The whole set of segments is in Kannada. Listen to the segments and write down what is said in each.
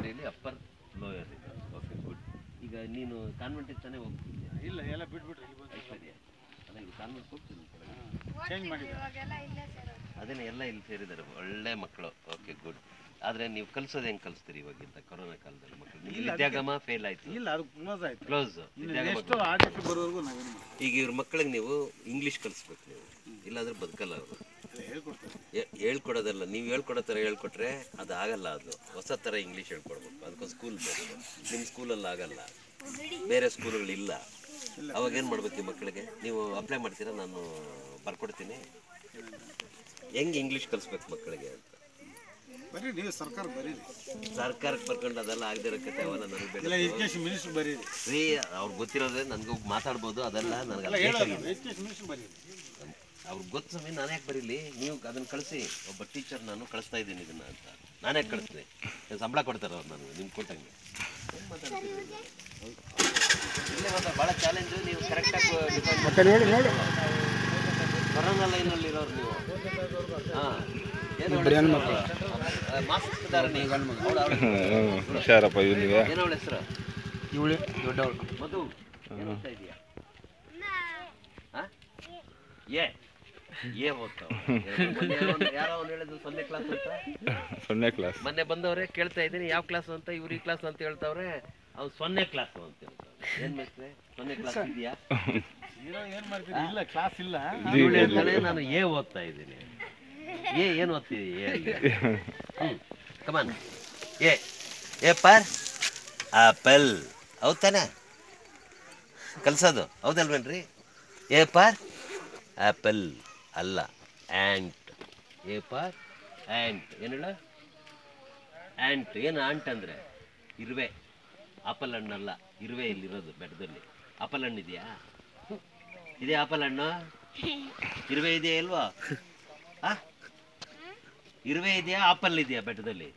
ಪ್ರೈಮರಿಯಲ್ಲಿ ಅಪ್ಪರ್ ಲೋಯರ್ ಇದೆ ಓಕೆ ಗುಡ್ ಈಗ ನೀನು ಕಾನ್ವೆಂಟಿಗೆ ತಾನೇ ಹೋಗ್ತಿದ್ಯಾ ಇಲ್ಲ ಎಲ್ಲ ಬಿಟ್ಬಿಟ್ರೆ ಇಲ್ಲಿ ಬಂದು ಐಶ್ವರ್ಯ ಅಲ್ಲ ಈಗ ಕಾನ್ವೆಂಟ್ ಹೋಗ್ತೀನಿ ಚೇಂಜ್ ಮಾಡಿದ್ದಾರೆ ಇವಾಗೆಲ್ಲ ಇಲ್ಲೇ ಸೇರೋದು ಅದೇನೆ ಎಲ್ಲ ಇಲ್ಲಿ ಸೇರಿದ್ದಾರೆ ಒಳ್ಳೆ ಮಕ್ಕಳು ಓಕೆ ಗುಡ್ ಆದ್ರೆ ನೀವು ಕಲ್ಸೋದು ಹೆಂಗ್ ಕಲಿಸ್ತೀರಿ ಇವಾಗಿಂತ ಕೊರೋನಾ ಕಾಲದಲ್ಲಿ ಮಕ್ಕಳು ನೀವು ವಿದ್ಯಾಗಮ ಫೇಲ್ ಆಯ್ತು ಇಲ್ಲ ಅದು ಕ್ಲೋಸ್ ಆಯ್ತು ಕ್ಲೋಸ್ ನೆಕ್ಸ್ಟ್ ಆಚೆಗೆ ಬರೋವರೆಗೂ ನಾವೇನು ಮಾಡ್ತೀವಿ ಈಗ ಇವ್ರ ಮಕ್ಕಳಿಗೆ ನೀವು ಇಂಗ್ಲಿಷ್ ಕಲಿಸ್ಬೇಕು ನೀವು ಇಲ್ಲಾಂದ್ರೆ ಬದುಕಲ್ಲ ಅವರು ಇಲ್ಲ, ಹೇಳ್ಕೊಡ್ತಾರೆ ಹೇ- ಹೇಳ್ಕೊಡೋದಲ್ಲ ನೀವು ಹೇಳ್ಕೊಡೋ ಥರ ಹೇಳ್ಕೊಟ್ರೆ ಅದು ಆಗಲ್ಲ ಅದು ಹೊಸ ಥರ ಇಂಗ್ಲೀಷ್ ಹೇಳ್ಕೊಡ್ಬೇಕು ಅದಕ್ಕೊಂದು ಸ್ಕೂಲ್ ಬೇಕು ನಿಮ್ಮ ಸ್ಕೂಲಲ್ಲಿ ಆಗಲ್ಲ ಬೇರೆ ಸ್ಕೂಲ್ಗಳಿಲ್ಲ ಅವಾಗ ಏನು ಮಾಡ್ಬೇಕು ಈ ಮಕ್ಕಳಿಗೆ ನೀವು ಅಪ್ಲೈ ಮಾಡ್ತೀರಾ ನಾನು ಬರ್ಕೊಡ್ತೀನಿ ಹೆಂಗೆ ಇಂಗ್ಲೀಷ್ ಕಲಿಸ್ಬೇಕು ಮಕ್ಕಳಿಗೆ ಅಂತ ಬರೀ ನೀವು ಸರ್ಕಾರ ಬರೀರಿ ಸರ್ಕಾರಕ್ಕೆ ಬರ್ಕೊಂಡು ಅದೆಲ್ಲ ಆಗದಿರೋ ಕತೆ ಅವೆಲ್ಲ ನನಗೆ ಇಲ್ಲ ಬೇಕು ಎಜುಕೇಶನ್ ಮಿನಿಸ್ಟರ್ ಬರೀರಿ ರೀ ಅವ್ರಿಗೆ ಗೊತ್ತಿರೋದೇ ನನಗೆ ಮಾತಾಡ್ಬೋದು ಅದೆಲ್ಲ ನನಗೆ ಎಲ್ಲ ಹೇಳೋದು ಎಜುಕೇಶನ್ ಮಿನಿಸ್ಟರ್ ಬರೀರಿ ಅವ್ರಿಗೆ ಗೊತ್ತು ಸಮಯ ನಾನು ಯಾಕೆ ಬರೀಲಿ ನೀವು ಅದನ್ನು ಕಳಿಸಿ ಒಬ್ಬ ಟೀಚರ್ ನಾನು ಕಳಿಸ್ತಾ ಇದ್ದೀನಿ ಇದನ್ನ ಅಂತ ನಾನು ಯಾಕೆ ಕಳಿಸ್ತೀನಿ ಏನ್ ಸಂಬಳ ಕೊಡ್ತಾರೆ ಅವ್ರು ನನಗೆ ನಿಮ್ಗೆ ಕೊಟ್ಟಂಗೆ ಏನ್ ಮಾತಾಡ್ತೀರಿ ನೀವು? ಇಲ್ಲೇ ಮಾತ್ರ ಭಾಳ ಚಾಲೆಂಜು ನೀವು ಕರೆಕ್ಟಾಗಿ ಡಿಫೈನ್ ಕೊರೋನಾ ಲೈನಲ್ಲಿ ಇರೋರು ನೀವು ಹಾಂ ಏನು ಮಾಸ್ಕ್ ಇದ್ದಾರೆ ನೀವು ಅವ್ಳು ಅವ್ಳು- ಹುಷಾರಪ್ಪ ಇವನಿಗೆ ಏನೋ ಅವಳ ಹೆಸರು ಇವಳು ದೊಡ್ಡವಳು ಮಧು ಏನು ಓದ್ತಾ ಇದೀಯಾ ಆ? ಏ ಏ ಓದ್ತಾವ ಯಾರೋ ಅವ್ನು ಹೇಳಿದ್ರು ಸೊನ್ನೆ ಕ್ಲಾಸ್ ಅಂತ ಸೊನ್ನೆ ಕ್ಲಾಸ್ ಮೊನ್ನೆ ಬಂದವ್ರೆ ಕೇಳ್ತಾ ಇದ್ದೀನಿ ಯಾವ ಕ್ಲಾಸ್ ಅಂತ ಇವ್ರು ಈ ಕ್ಲಾಸ್ ಅಂತ ಹೇಳ್ತಾವ್ರೆ ಅವ್ನು ಸೊನ್ನೆ ಕ್ಲಾಸ್ ಅಂತ ಹೇಳ್ತಾವ್ರೆ ಏನ್ ಮೇಸ್ತ್ರೆ ಸೊನ್ನೆ ಕ್ಲಾಸ್ ಇದೆಯಾ ಇರೋ ಏನು ಮಾಡ್ತೀರಿ ಇಲ್ಲ ಕ್ಲಾಸ್ ಇಲ್ಲ ಇವಳು ಹೇಳ್ತಾಳೆ ನಾನು ಎ ಓದ್ತಾ ಇದ್ದೀನಿ ಎ ಏನು ಓದ್ತಿದ್ದೀವಿ ಎ ಹ್ಞೂ come on A A for apple ಹೌದ್ ತಾನೆ ಕಲ್ಸೋದು ಹೌದಲ್ವೇನ್ರಿ ಎ ಪಾರ್ ಆಪಲ್ ಅಲ್ಲ ಆ್ಯಂಟ್ ಎ ಪಾರ್ ಆ್ಯಂಟ್ ಏನು ಹೇಳ ಆ್ಯಂಟ್ ಏನು ಆಂಟ್ ಅಂದರೆ ಇರುವೆ ಆಪಲ್ ಹಣ್ಣಲ್ಲ ಇರುವೆ ಇಲ್ಲಿರೋದು ಬೆಟ್ಟದಲ್ಲಿ ಆಪಲ್ ಹಣ್ಣು ಇದೆಯಾ ಇದೆ ಆಪಲ್ ಹಣ್ಣು ಇರುವೆ ಇದೆಯಾ ಇಲ್ವಾ ಆ ಇರುವೆ ಇದೆಯಾ ಆಪಲ್ ಇದೆಯಾ ಬೆಟ್ಟದಲ್ಲಿ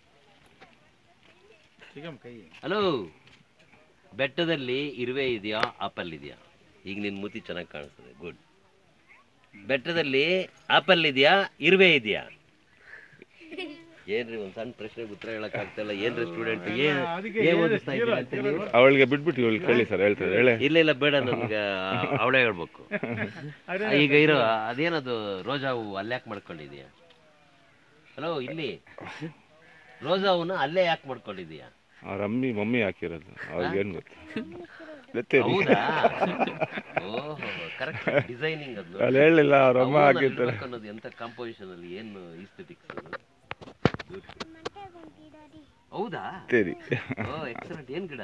ಸಿಗಮ್ ಕೈ ಹಲೋ ಬೆಟ್ಟದಲ್ಲಿ ಇರುವೆ ಇದೆಯಾ ಆಪಲ್ ಇದೆಯಾ ಈಗ ನಿನ್ನ ಮೂತಿ ಚೆನ್ನಾಗಿ ಕಾಣಿಸ್ತದೆ ಗುಡ್ ಬೆಟ್ಟದಲ್ಲಿ ಆಪಲ್ ಇದೆಯಾ ಇರುವೆ ಇದೆಯಾ ಏನ್ರಿ ಒಂದು ಸಣ್ಣ ಪ್ರಶ್ನೆಗೆ ಉತ್ತರ ಹೇಳಕ್ ಆಗ್ತಿಲ್ಲ ಏನ್ರಿ ಸ್ಟೂಡೆಂಟ್ ಏನ್ ಏನ್ ಓದಿಸ್ತಾ ಇದ್ದೀರಾ ಅಂತ ನೀವು ಅವಳಿಗೆ ಬಿಟ್ಬಿಟ್ಟು ಇವಳು ಕೇಳಿ ಸರ್ ಹೇಳ್ತಾರೆ ಹೇಳೆ ಇಲ್ಲ ಇಲ್ಲ ಬೇಡ ನನ್ಗೆ ಅವಳೇ ಹೇಳ್ಬೇಕು ಈಗ ಇರೋ ಅದೇನದು ರೋಜಾ ಹೂವು ಅಲ್ಲೇ ಯಾಕೆ ಮಾಡ್ಕೊಂಡಿದೀಯ ಹಲೋ ಇಲ್ಲಿ ರೋಜಾ ಹೂವನ್ನ ಅಲ್ಲೇ ಯಾಕೆ ಮಾಡ್ಕೊಂಡಿದೀಯ ಅವ್ರ ಅಮ್ಮಿ ಮಮ್ಮಿ ಹಾಕಿರೋದು ಅವ್ರಿಗೇನು ಗೊತ್ತು ಗೊತ್ತೇನು ಹೌದಾ ಓಹೋ ಕರೆಕ್ಟ್ ಡಿಸೈನಿಂಗ್ ಅದು ಅಲ್ಲಿ ಹೇಳಲಿಲ್ಲ ಅವ್ರ ಅಮ್ಮ ಹೂವನ್ನ ಹಾಕಿರ್ತಾರೆ ಇಡ್ಬೇಕು ಅನ್ನೋದು ಎಂತ ಕಾಂಪೋಸಿಷನ್ ಅಲ್ಲಿ ಏನು ಈಸ್ಥೆಟಿಕ್ಸ್ ಹೌದಾ ತೇರಿ ಓ ಎಕ್ಸಲೆಂಟ್ ಏನ್ ಗಿಡ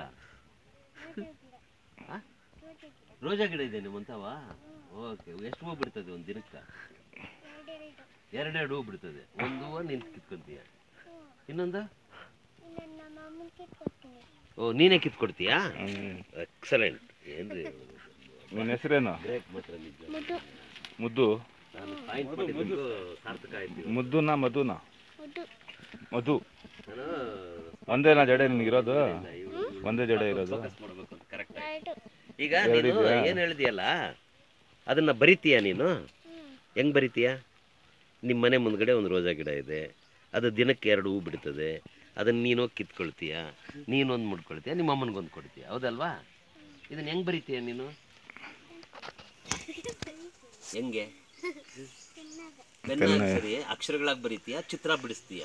ಆ? ರೋಜಾ ಗಿಡ ಇದೆ ನಿಮ್ಮಂತವ ಓಕೆ ಎಷ್ಟು ಹೂ ಬಿಡ್ತದೆ ಒಂದು ದಿನಕ್ಕೆ ಎರಡೆರಡು ಹೂ ಬಿಡ್ತದೆ ಒಂದು ಹೂವು ನೀನು ಕಿತ್ಕೊಂತೀಯ ಇನ್ನೊಂದು ಓ ನೀನೇ ಕಿತ್ಕೊಡ್ತೀಯಾ ಹ್ಮ್. ಎಕ್ಸಲೆಂಟ್ ಏನ್ರಿ ನಿನ್ನ ಹೆಸರೇನು ಗ್ರೇಟ್ ಮಾತ್ರ ನಿಜ ಮುದ್ದು ನಾನು ಪಾಯಿಂಟ್ ಮಾಡಿದ್ದು ಸಾರ್ಥಕ ಆಯ್ತು ಮುದ್ದುನಾ ಮಧುನಾ ಮಧು ನಾನು ಒಂದೇನಾ ಜಡೆ ನಿನಗಿರೋದು ಇವ್ಳು- ಇವ್ಳು ಒಂದೇ ಜಡೆ ಇರೋದು ಫೋಕಸ್ ಮಾಡ್ಬೇಕು ಅಂತ ಕರೆಕ್ಟ್ ಈಗ ನೀನು ಏನು ಹೇಳಿದ್ಯಲ್ಲ ಅದನ್ನ ಬರಿತೀಯ ನೀನು ಹೆಂಗ್ ಬರಿತೀಯ ನಿಮ್ಮ ಮನೆ ಮುಂದ್ಗಡೆ ಒಂದು ರೋಜಾ ಗಿಡ ಇದೆ ಅದು ದಿನಕ್ಕೆ ಎರಡು ಹೂ ಬಿಡ್ತದೆ ಅದನ್ನ ನೀನು ಹೋಗಿ ಕಿತ್ಕೊಳ್ತೀಯ ನೀನೊಂದು ಮುಡ್ಕೊಳ್ತೀಯ ನಿಮ್ಮ ಅಮ್ಮನಿಗೊಂದು ಕೊಡ್ತೀಯ ಹೌದಲ್ವಾ ಇದನ್ನ ಹೆಂಗ್ ಬರಿತೀಯ ನೀನು ಹೆಂಗೆ ಪೆನ್ನ ಸರಿ ಅಕ್ಷರಗಳಾಗಿ ಬರಿತೀಯ ಚಿತ್ರ ಬಿಡಿಸ್ತೀಯ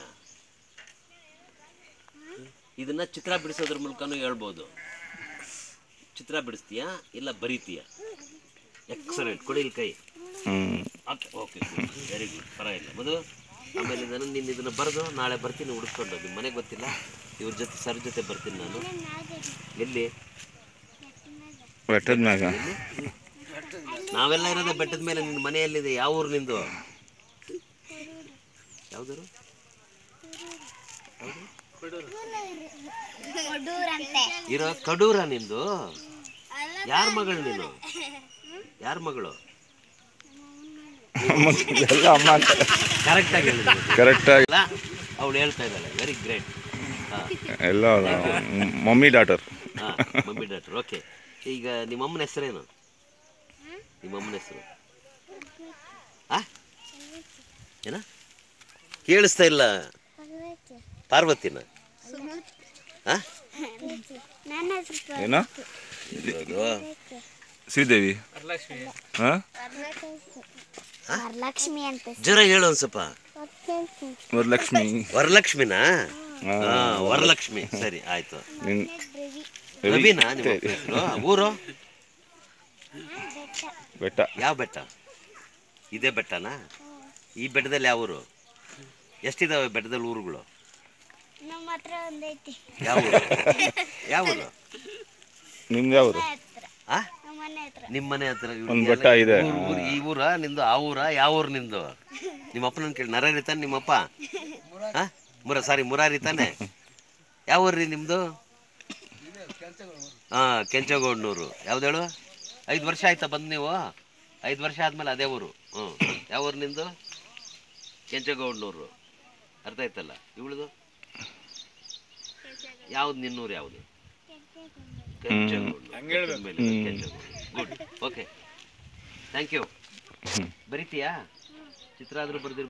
ಇದನ್ನ ಚಿತ್ರ ಬಿಡಿಸೋದ್ರ ಮೂಲಕನೂ ಹೇಳ್ಬೋದು ಚಿತ್ರ ಬಿಡಿಸ್ತೀಯಾ ಇಲ್ಲ ಬರೀತೀಯ ಎಕ್ಸಲೆಂಟ್ ಕೊಡಿಲ್ ಕೈ hmm okay okay very good ಪರವಾಗಿಲ್ಲ ಮದು ಆಮೇಲೆ ನಾನು ನಿನ್ನ ಇದನ್ನು ಬರೆದು ನಾಳೆ ಬರ್ತೀನಿ ಹುಡುಕೊಂಡು ನಿಮ್ಮ ಮನೆಗೆ ಗೊತ್ತಿಲ್ಲ ಇವ್ರ ಜೊತೆ ಸರ್ ಜೊತೆ ಬರ್ತೀನಿ ನಾನು ಎಲ್ಲಿ ಬೆಟ್ಟದ ಮ್ಯಾಗ ನಾವೆಲ್ಲ ಇರೋದೇ ಬೆಟ್ಟದ ಮೇಲೆ ನಿನ್ನ ಮನೆಯಲ್ಲಿದೆ ಯಾವ ಊರು ನಿಂದು ಯಾವ್ದಾರು ಇರೋ ಕಡೂರ ನಿಂದು ಯಾರ ಮಗಳು ನೀನು ಯಾರ ಮಗಳು ಎಲ್ಲ ಅಮ್ಮ ಅಂತ ಕರೆಕ್ಟಾಗಿ ಹೇಳಿದ್ರು ಕರೆಕ್ಟಾಗಿ ಅಲ್ಲ ಅವಳು ಹೇಳ್ತಾ ಇದ್ದಾಳೆ ವೆರಿ ಗ್ರೇಟ್ ಹಾಂ ಎಲ್ಲ ಮಮ್ಮಿ ಡಾಟರ್ ಹಾಂ ಮಮ್ಮಿ ಡಾಕ್ಟರ್ ಓಕೆ ಈಗ ನಿಮ್ಮ ಅಮ್ಮನ ಹೆಸರೇನು ನಿಮ್ಮ ಅಮ್ಮನ ಹೆಸರು ಆ ಏನ ಕೇಳಿಸ್ತಾ ಇಲ್ಲ ಪಾರ್ವತಿನ ಆ? ನನ್ನ ಹೆಸರು ಏನೋ ಇರೋದು ಶ್ರೀದೇವಿ ಹಾಂ ವರಲಕ್ಷ್ಮಿ ಅಂತ ಜರ ಹೇಳು ಒಂದು ಸ್ವಲ್ಪ ವರಲಕ್ಷ್ಮಿ ವರಲಕ್ಷ್ಮಿನಾ ಹಾ. ಹಾ ವರಲಕ್ಷ್ಮಿ ಸರಿ ಆಯ್ತು ನಿನ್ ರವಿ ರವಿನಾ ನಿಮ್ಮ ಅಪ್ಪ ಹೆಸ್ರು? ಊರು ಬೆಟ್ಟ ಯಾವ ಬೆಟ್ಟ ಇದೇ ಬೆಟ್ಟನಾ ಈ ಬೆಟ್ಟದಲ್ಲಿ ಯಾವ ಊರು ಎಷ್ಟಿದಾವೆ ಬೆಟ್ಟದಲ್ಲಿ ಊರುಗಳು ನಮ್ಮ ಹತ್ರ ಒಂದೈತಿ ಯಾವ ಊರು ಯಾವ ಊರು ನಿಮ್ದು ಯಾವರು ಮನೆ ಹತ್ರ ಆ ನಮ್ಮ ಮನೆ ಹತ್ರ ನಿಮ್ಮ ಮನೆ ಹತ್ರ ಇವ್ರು ಒಂದ್ ಎಲ್ಲ ಬೆಟ್ಟ ಇದೆ. ಊರು- ಊರು- ಈ ಊರ ನಿಂದು ಆ ಊರ ಯಾವ ಊರು ನಿಂದು ನಿಮ್ಮ ಅಪ್ಪನ ಕೇಳಿ ನರೇರಿ ತಾನೆ ನಿಮ್ಮಪ್ಪ ಹಾ ಮುರ ಸಾರಿ ಮುರಾರಿ ತಾನೆ ಯಾವ ಊರ್ರಿ ನಿಮ್ದು ಹಾ ಕೆಂಚಗೋಡ್ನೂರು ಯಾವ್ದು ಹೇಳು ಐದು ವರ್ಷ ಆಯ್ತಾ ಬಂದು ನೀವು ಐದು ವರ್ಷ ಆದ್ಮೇಲೆ ಅದೇ ಊರು ಹ್ಞೂ ಯಾವ ಊರು ನಿಂದು ಕೆಂಚಗೋಡ್ನೂರು ಅರ್ಥ ಆಯ್ತಲ್ಲ ಇವಳದು ಯಾವ್ದು ನಿನ್ನೂರು ಯಾವುದು ಗುಡ್ ಓಕೆ ಥ್ಯಾಂಕ್ ಯು ಬರಿತೀಯಾ ಚಿತ್ರ ಆದ್ರೂ ಬರ್ದಿರ್ಬೋದು